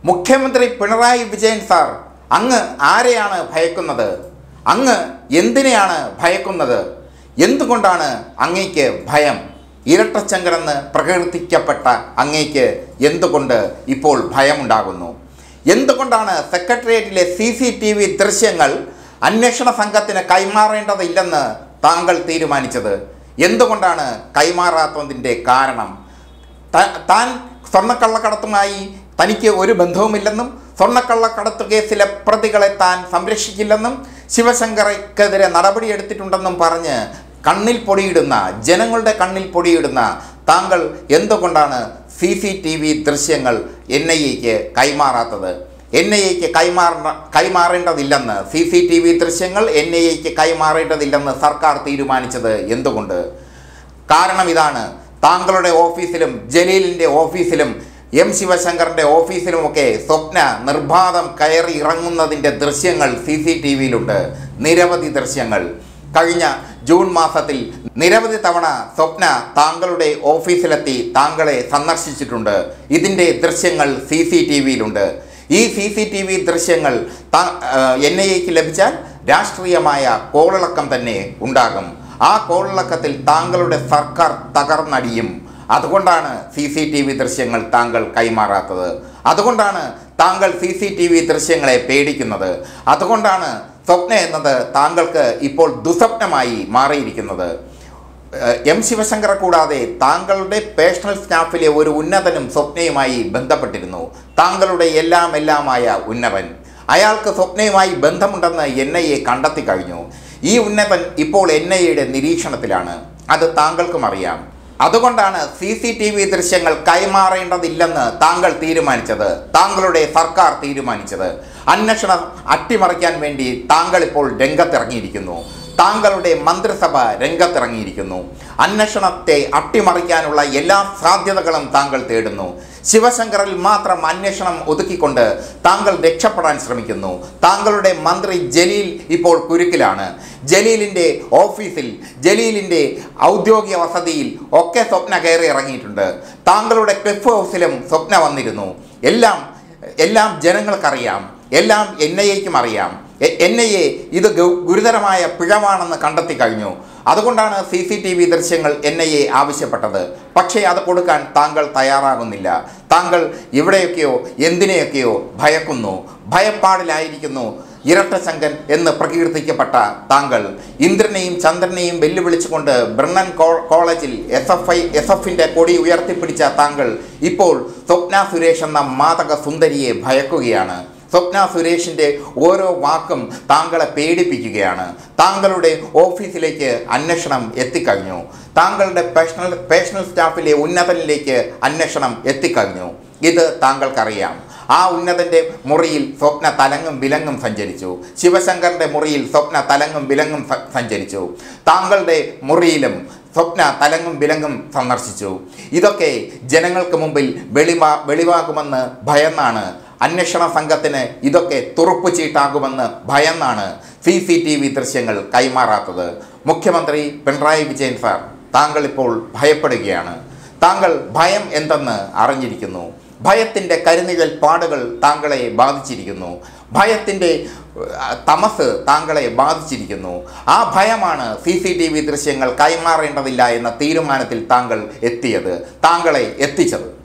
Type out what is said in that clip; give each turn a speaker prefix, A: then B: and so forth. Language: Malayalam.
A: മുഖ്യമന്ത്രി പിണറായി വിജയൻ സാർ അങ്ങ് ആരെയാണ് ഭയക്കുന്നത് അങ്ങ് എന്തിനെയാണ് ഭയക്കുന്നത് എന്തുകൊണ്ടാണ് അങ്ങേക്ക് ഭയം ഇരട്ടച്ചങ്കരെന്ന് പ്രകീർത്തിക്കപ്പെട്ട അങ്ങേക്ക് എന്തുകൊണ്ട് ഇപ്പോൾ ഭയമുണ്ടാകുന്നു എന്തുകൊണ്ടാണ് സെക്രട്ടേറിയറ്റിലെ സി സി ടി വി ദൃശ്യങ്ങൾ അന്വേഷണ സംഘത്തിന് കൈമാറേണ്ടതില്ലെന്ന് താങ്കൾ തീരുമാനിച്ചത് എന്തുകൊണ്ടാണ് കൈമാറാത്തതിൻ്റെ കാരണം ത- താൻ സ്വർണ്ണക്കള്ളക്കടത്തുമായി തനിക്ക് ഒരു ബന്ധവുമില്ലെന്നും സ്വർണ്ണക്കള്ളക്കടത്ത് കേസിലെ പ്രതികളെ താൻ സംരക്ഷിക്കില്ലെന്നും ശിവശങ്കറയ്ക്കെതിരെ നടപടിയെടുത്തിട്ടുണ്ടെന്നും പറഞ്ഞ് കണ്ണിൽ പൊടിയിടുന്ന ജനങ്ങളുടെ കണ്ണിൽ പൊടിയിടുന്ന താങ്കൾ എന്തുകൊണ്ടാണ് സി സി ടി വി ദൃശ്യങ്ങൾ എൻ ഐ എക്ക് കൈമാറാത്തത് എൻ ഐ എക്ക് കൈമാറ കൈമാറേണ്ടതില്ലെന്ന് സി സി ടി വി ദൃശ്യങ്ങൾ എൻ ഐ എക്ക് കൈമാറേണ്ടതില്ലെന്ന് സർക്കാർ തീരുമാനിച്ചത് എന്തുകൊണ്ട് കാരണം ഇതാണ് താങ്കളുടെ ഓഫീസിലും ജലീലിൻ്റെ ഓഫീസിലും എം ശിവശങ്കറിൻ്റെ ഓഫീസിലുമൊക്കെ സ്വപ്ന നിർബാധം കയറി ഇറങ്ങുന്നതിൻ്റെ ദൃശ്യങ്ങൾ സി സി ടി വിയിലുണ്ട് നിരവധി ദൃശ്യങ്ങൾ കഴിഞ്ഞ ജൂൺ മാസത്തിൽ നിരവധി തവണ സ്വപ്ന താങ്കളുടെ ഓഫീസിലെത്തി താങ്കളെ സന്ദർശിച്ചിട്ടുണ്ട് ഇതിൻ്റെ ദൃശ്യങ്ങൾ സി സി ടി വിയിലുണ്ട് ഈ സി സി ടി വി ദൃശ്യങ്ങൾ എൻ ഐ എക്ക് ലഭിച്ചാൽ രാഷ്ട്രീയമായ കോളിളക്കം തന്നെ ഉണ്ടാകും ആ കോളിളക്കത്തിൽ താങ്കളുടെ സർക്കാർ തകർന്നടിയും അതുകൊണ്ടാണ് സി സി ടി വി ദൃശ്യങ്ങൾ താങ്കൾ കൈമാറാത്തത് അതുകൊണ്ടാണ് താങ്കൾ സി സി ടി വി ദൃശ്യങ്ങളെ പേടിക്കുന്നത് അതുകൊണ്ടാണ് സ്വപ്ന എന്നത് താങ്കൾക്ക് ഇപ്പോൾ ദുസ്വപ്നമായി മാറിയിരിക്കുന്നത് ഏഹ് എം ശിവശങ്കറെ കൂടാതെ താങ്കളുടെ പേഴ്സണൽ സ്റ്റാഫിലെ ഒരു ഉന്നതനും സ്വപ്നയുമായി ബന്ധപ്പെട്ടിരുന്നു താങ്കളുടെ എല്ലാം എല്ലാമായ ഉന്നതൻ അയാൾക്ക് സ്വപ്നയുമായി ബന്ധമുണ്ടെന്ന് എൻ ഐ എ കണ്ടെത്തി കഴിഞ്ഞു ഈ ഉന്നതൻ ഇപ്പോൾ എൻ ഐ എയുടെ നിരീക്ഷണത്തിലാണ് അത് താങ്കൾക്കും അറിയാം അതുകൊണ്ടാണ് സി സി ടി വി ദൃശ്യങ്ങൾ കൈമാറേണ്ടതില്ലെന്ന് താങ്കൾ തീരുമാനിച്ചത് താങ്കളുടെ സർക്കാർ തീരുമാനിച്ചത് അന്വേഷണം അട്ടിമറിക്കാൻ വേണ്ടി താങ്കൾ ഇപ്പോൾ രംഗത്തിറങ്ങിയിരിക്കുന്നു താങ്കളുടെ മന്ത്രിസഭ രംഗത്തിറങ്ങിയിരിക്കുന്നു അന്വേഷണത്തെ അട്ടിമറിക്കാനുള്ള എല്ലാ സാധ്യതകളും താങ്കൾ തേടുന്നു ശിവശങ്കറിൽ മാത്രം അന്വേഷണം ഒതുക്കിക്കൊണ്ട് താങ്കൾ രക്ഷപ്പെടാൻ ശ്രമിക്കുന്നു താങ്കളുടെ മന്ത്രി ജലീൽ ഇപ്പോൾ കുരുക്കിലാണ് ജലീലിൻ്റെ ഓഫീസിൽ ജലീലിൻ്റെ ഔദ്യോഗിക വസതിയിൽ ഒക്കെ സ്വപ്ന കയറി ഇറങ്ങിയിട്ടുണ്ട് താങ്കളുടെ ക്ലിഫ് ഹൗസിലും സ്വപ്ന വന്നിരുന്നു എല്ലാം എല്ലാം ജനങ്ങൾക്കറിയാം എല്ലാം എൻ ഐ എക്കും അറിയാം എൻ ഐ എ ഇത് ഗു- ഗുരുതരമായ പിഴവാണെന്ന് കണ്ടെത്തി കഴിഞ്ഞു അതുകൊണ്ടാണ് സി സി ടി വി ദൃശ്യങ്ങൾ എൻ ഐ എ ആവശ്യപ്പെട്ടത് പക്ഷേ അത് കൊടുക്കാൻ താങ്കൾ തയ്യാറാകുന്നില്ല താങ്കൾ ഇവിടെയൊക്കെയോ എന്തിനെയൊക്കെയോ ഭയക്കുന്നു ഭയപ്പാടിലായിരിക്കുന്നു ഇരട്ടശങ്കൻ എന്ന് പ്രകീർത്തിക്കപ്പെട്ട താങ്കൾ ഇന്ദ്രനെയും ചന്ദ്രനെയും വെല്ലുവിളിച്ചുകൊണ്ട് ബ്രണ്ണൻ കോ- കോളേജിൽ എസ് എഫ് ഐ എസ് എഫിൻ്റെ കൊടി ഉയർത്തിപ്പിടിച്ച താങ്കൾ ഇപ്പോൾ സ്വപ്ന സുരേഷ് എന്ന മാതക സുന്ദരിയെ ഭയക്കുകയാണ് സ്വപ്ന സുരേഷിൻ്റെ ഓരോ വാക്കും താങ്കളെ പേടിപ്പിക്കുകയാണ് താങ്കളുടെ ഓഫീസിലേക്ക് അന്വേഷണം എത്തിക്കഴിഞ്ഞു താങ്കളുടെ പേഴ്സണൽ പേഴ്സണൽ സ്റ്റാഫിലെ ഉന്നതനിലേക്ക് അന്വേഷണം എത്തിക്കഴിഞ്ഞു ഇത് താങ്കൾക്കറിയാം ആ ഉന്നതൻ്റെ മുറിയിൽ സ്വപ്ന തലങ്ങും വിലങ്ങും സഞ്ചരിച്ചു ശിവശങ്കറിൻ്റെ മുറിയിൽ സ്വപ്ന തലങ്ങും വിലങ്ങും സ- സഞ്ചരിച്ചു താങ്കളുടെ മുറിയിലും സ്വപ്ന തലങ്ങും വിലങ്ങും സന്ദർശിച്ചു ഇതൊക്കെ ജനങ്ങൾക്ക് മുമ്പിൽ വെളിവാ വെളിവാകുമെന്ന് ഭയന്നാണ് അന്വേഷണ സംഘത്തിന് ഇതൊക്കെ തുറപ്പ് ചീട്ടാകുമെന്ന് ഭയന്നാണ് സി സി ടി വി ദൃശ്യങ്ങൾ കൈമാറാത്തത് മുഖ്യമന്ത്രി പിണറായി വിജയൻ സാർ താങ്കൾ ഇപ്പോൾ ഭയപ്പെടുകയാണ് താങ്കൾ ഭയം എന്തെന്ന് അറിഞ്ഞിരിക്കുന്നു ഭയത്തിൻ്റെ കരുനിഴൽ പാടുകൾ താങ്കളെ ബാധിച്ചിരിക്കുന്നു ഭയത്തിൻ്റെ ഏഹ്, തമസ് താങ്കളെ ബാധിച്ചിരിക്കുന്നു ആ ഭയമാണ് സി സി ടി വി ദൃശ്യങ്ങൾ കൈമാറേണ്ടതില്ല എന്ന തീരുമാനത്തിൽ താങ്കൾ എത്തിയത് താങ്കളെ എത്തിച്ചത്